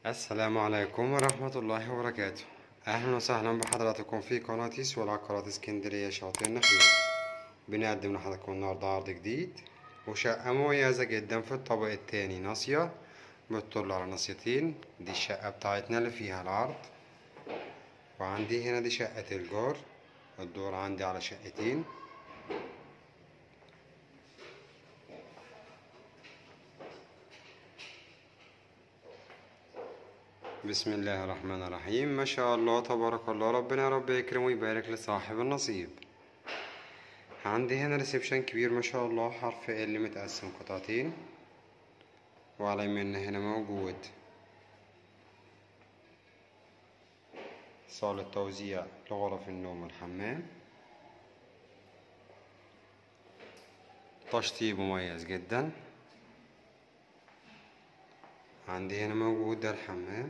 السلام عليكم ورحمة الله وبركاته أهلا وسهلا بحضراتكم في قناة سوى العقارات اسكندرية شاطئ النخيل بنقدم لحضراتكم النهاردة عرض جديد وشقة مميزة جدا في الطابق التاني ناصية بتطل على ناصيتين دي الشقة بتاعتنا اللي فيها العرض وعندي هنا دي شقة الجار الدور عندي على شقتين بسم الله الرحمن الرحيم ما شاء الله تبارك الله ربنا يا رب يكرم ويبارك لصاحب النصيب عندي هنا ريسبشن كبير ما شاء الله حرف ال متقسم قطعتين وعلى يميننا هنا موجود صالة توزيع لغرف النوم والحمام تشطيب مميز جدا عندي هنا موجود ده الحمام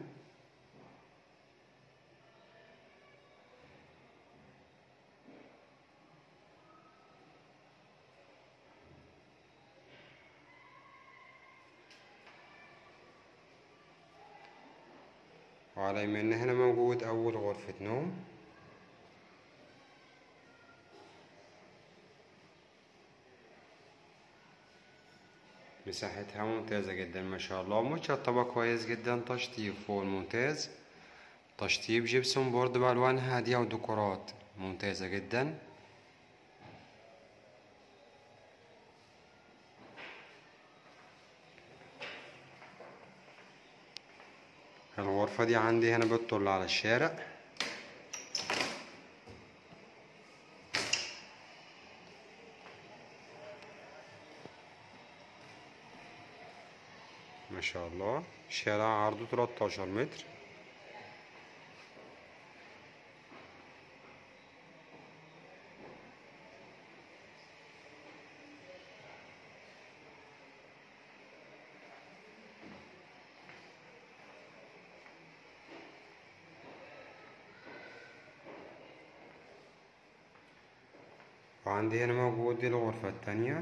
وعلى يميننا هنا موجود أول غرفة نوم مساحتها ممتازة جدا ما شاء الله متشطبة كويس جدا تشطيب فوق ممتاز تشطيب جبسون بورد بألوان هادية وديكورات ممتازة جدا الغرفة دي عندي هنا بتطل على الشارع ما شاء الله شارع عرضه 13 متر وعندي هنا موجود دي الغرفة التانية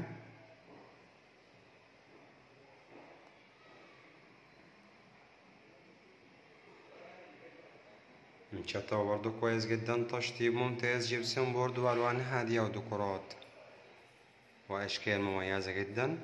متشطبة برضو كويس جدا تشطيب ممتاز جبسون بورد وألوان هادية وديكورات وأشكال مميزة جدا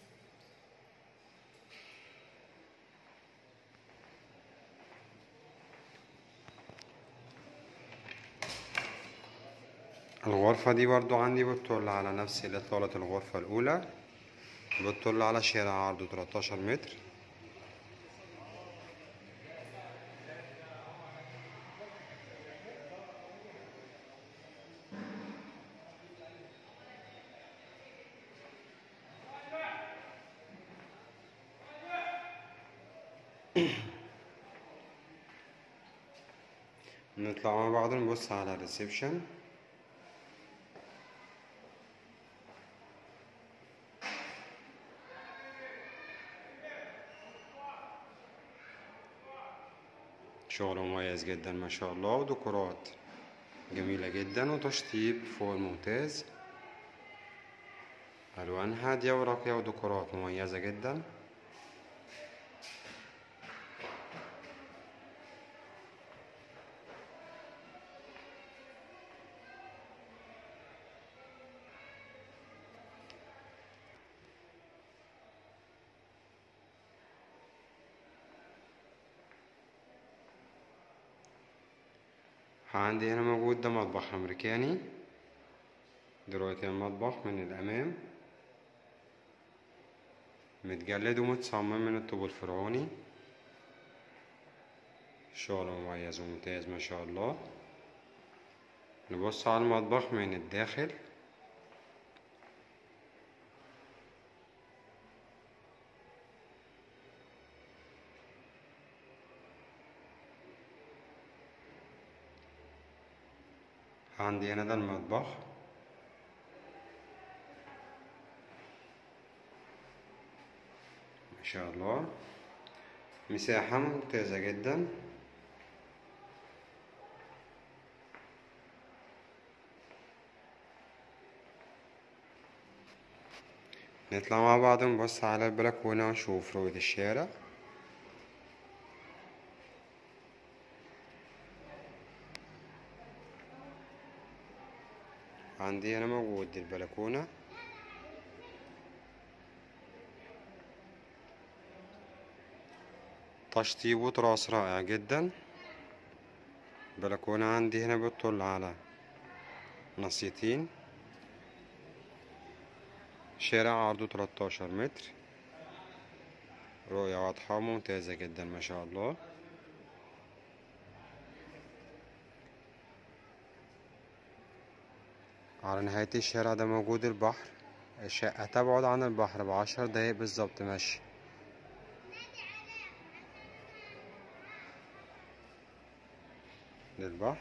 الغرفة دي برضو عندي بتطل على نفس الإطلالة الغرفة الأولى بتطل على شارع عرضه 13 متر نطلع مع بعض نبص على الريسبشن شغل مميز جدا ما شاء الله وديكورات جميلة جدا وتشطيب فوق ممتاز ألوان هادية وراقية وديكورات مميزة جدا عندي هنا موجود ده مطبخ أمريكاني دلوقتي المطبخ من الأمام متجلد ومتصمم من الطوب الفرعوني شغل مميز وممتاز ما شاء الله نبص على المطبخ من الداخل عندي هنا ده المطبخ ما شاء الله مساحة ممتازة جدا نطلع مع بعض نبص على البلكونة ونشوف رؤية الشارع عندي هنا موجود البلكونة تشطيب وتراس رائع جدا البلكونة عندي هنا بتطل على نصيتين شارع عرضه 13 متر رؤية واضحة وممتازة جدا ما شاء الله على نهاية الشارع ده موجود البحر الشقة تبعد عن البحر بعشر دقايق بالظبط مشي للبحر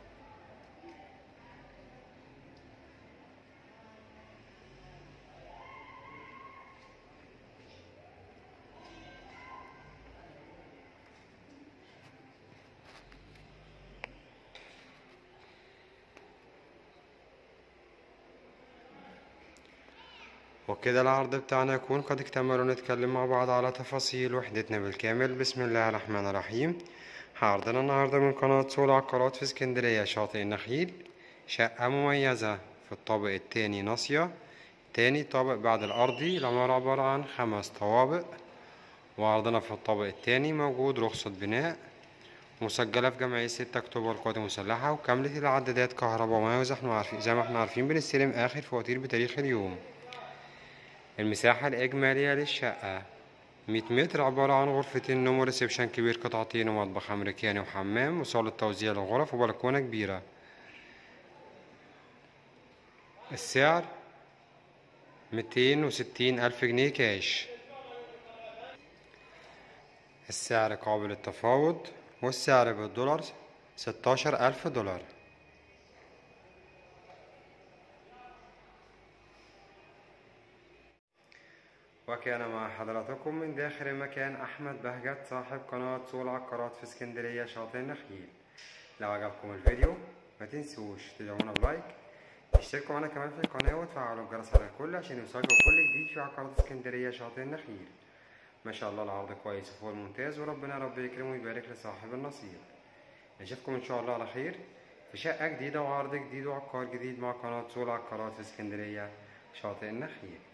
وكده العرض بتاعنا يكون قد اكتمل ونتكلم مع بعض على تفاصيل وحدتنا بالكامل بسم الله الرحمن الرحيم عرضنا النهاردة من قناة سول عقارات في اسكندرية شاطئ النخيل شقة مميزة في الطابق التاني ناصية تاني طابق بعد الأرضي العمارة عبارة عن خمس طوابق وعرضنا في الطابق التاني موجود رخصة بناء مسجلة في جمعية ستة أكتوبر القوات المسلحة وكاملة العدادات كهرباء ومياه زي ما عارفين زي ما احنا عارفين بنستلم آخر فواتير بتاريخ اليوم المساحة الإجمالية للشقة مية متر عبارة عن غرفتين نوم وريسبشن كبير قطعتين ومطبخ أمريكاني وحمام وصالة توزيع للغرف وبلكونة كبيرة السعر ميتين وستين ألف جنيه كاش السعر قابل للتفاوض والسعر بالدولار ستاشر ألف دولار وكان مع حضراتكم من داخل المكان أحمد بهجت صاحب قناة سوق العقارات في اسكندرية شاطئ النخيل لو عجبكم الفيديو ما تنسوش تدعمونا بلايك اشتركوا معنا كمان في القناة وتفعلوا الجرس على الكل عشان يوصلكم كل جديد في عقارات اسكندرية شاطئ النخيل ما شاء الله العرض كويس وفوق الممتاز وربنا رب يكرم ويبارك لصاحب النصيب نشوفكم ان شاء الله على خير في شقة جديدة وعرض جديد وعقار جديد مع قناة سوق العقارات في اسكندرية شاطئ النخيل